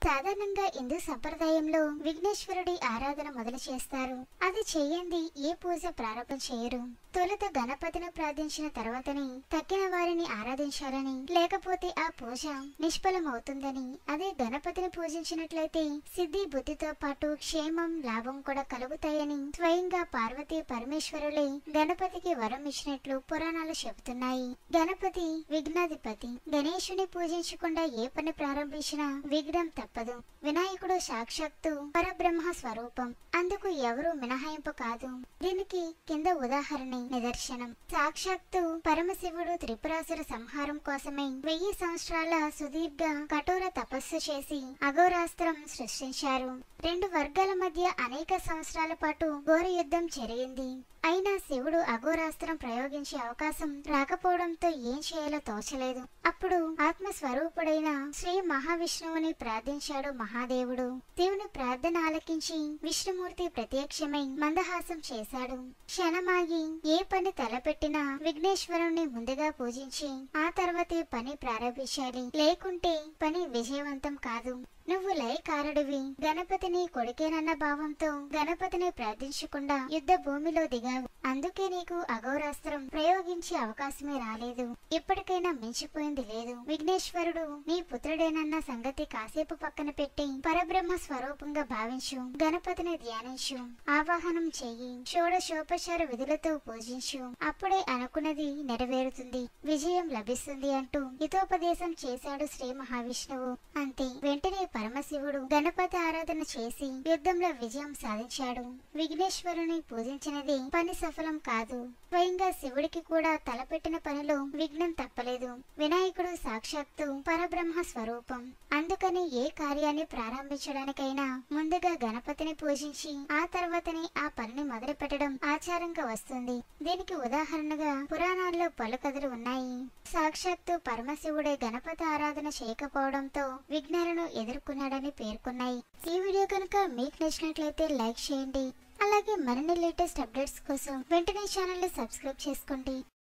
సాధారణంగా హిందూ సంప్రదాయంలో విఘ్నేశ్వరుడి ఆరాధన మొదలు చేస్తారు అది చెయ్యంది ఏ పూజ ప్రారంభం చేయరు తొలుత గణపతిని ప్రార్థించిన తర్వాతనే తక్కిన వారిని ఆరాధించాలని లేకపోతే ఆ పూజ నిష్ఫలమవుతుందని అదే గణపతిని పూజించినట్లయితే సిద్ధి బుద్ధితో పాటు క్షేమం లాభం కూడా కలుగుతాయని స్వయంగా పార్వతీ పరమేశ్వరులే గణపతికి వరం ఇచ్చినట్లు పురాణాలు చెబుతున్నాయి గణపతి విఘ్నాధిపతి గణేశుని పూజించకుండా ఏ పని ప్రారంభించినా విఘ్నం తప్పదు వినాయకుడు సాక్షాత్తు పరబ్రహ్మ స్వరూపం అందుకు ఎవరు మినహాయింపు కాదు దీనికి కింద ఉదాహరణ నిదర్శనం సాక్షాత్తు పరమశివుడు త్రిపురాసుర సంహారం కోసమే వెయ్యి సంవత్సరాల సుదీర్ఘ కఠోర తపస్సు చేసి అఘోరాస్త్రం సృష్టించారు రెండు వర్గాల మధ్య అనేక సంవత్సరాల పాటు ఘోర యుద్ధం జరిగింది అయినా శివుడు అఘోరాస్త్రం ప్రయోగించే అవకాశం రాకపోవడంతో ఏం చేయాలో తోచలేదు అప్పుడు ఆత్మ స్వరూపుడైన శ్రీ మహావిష్ణువుని ప్రార్థించాడు మహాదేవుడు శివుని ప్రార్థన ఆలకించి విష్ణుమూర్తి ప్రత్యక్షమై మందహాసం చేశాడు క్షణమాగి ఏ పని తలపెట్టినా విఘ్నేశ్వరుణ్ణి ముందుగా పూజించి ఆ తర్వాతే పని ప్రారంభించాలి లేకుంటే పని విజయవంతం కాదు నువ్వు లయకారుడివి గణపతిని కొడుకేనన్న భావంతో గణపతిని ప్రార్థించకుండా యుద్ధ భూమిలో దిగావు అందుకే నీకు అఘోరాస్త్రం ప్రయోగించే అవకాశమే రాలేదు ఇప్పటికైనా మించిపోయింది లేదు విఘ్నేశ్వరుడు నీ పుత్రుడేనన్న సంగతి కాసేపు పక్కన పెట్టి పరబ్రహ్మ స్వరూపంగా భావించు గణపతిని ధ్యానించు ఆవాహనం చెయ్యి షోడశోపచార విధులతో పూజించు అప్పుడే అనుకున్నది నెరవేరుతుంది విజయం లభిస్తుంది అంటూ హితోపదేశం చేశాడు శ్రీ మహావిష్ణువు అంతే వెంటనే పరమశివుడు గణపతి ఆరాధన చేసి యుద్ధంలో విజయం సాధించాడు విఘ్నేశ్వరుని పూజించినది పని సఫలం కాదు స్వయంగా శివుడికి కూడా తలపెట్టిన పనిలో విఘ్నం తప్పలేదు వినాయకుడు సాక్షాత్తు పరబ్రహ్మ స్వరూపం అందుకని ఏ కార్యాన్ని ప్రారంభించడానికైనా ముందుగా గణపతిని పూజించి ఆ తర్వాతనే ఆ పనిని మొదలు పెట్టడం ఆచారంగా వస్తుంది దీనికి ఉదాహరణగా పురాణాల్లో పలు కథలు ఉన్నాయి సాక్షాత్తు పరమశివుడే గణపతి ఆరాధన చేయకపోవడంతో విఘ్నాలను ఎదుర్కొన్నాడని పేర్కొన్నాయి ఈ వీడియో కనుక మీకు నచ్చినట్లయితే లైక్ చేయండి అలాగే మరిన్ని లేటెస్ట్ అప్డేట్స్ కోసం వెంటనే ఛానల్ ని సబ్స్క్రైబ్ చేసుకోండి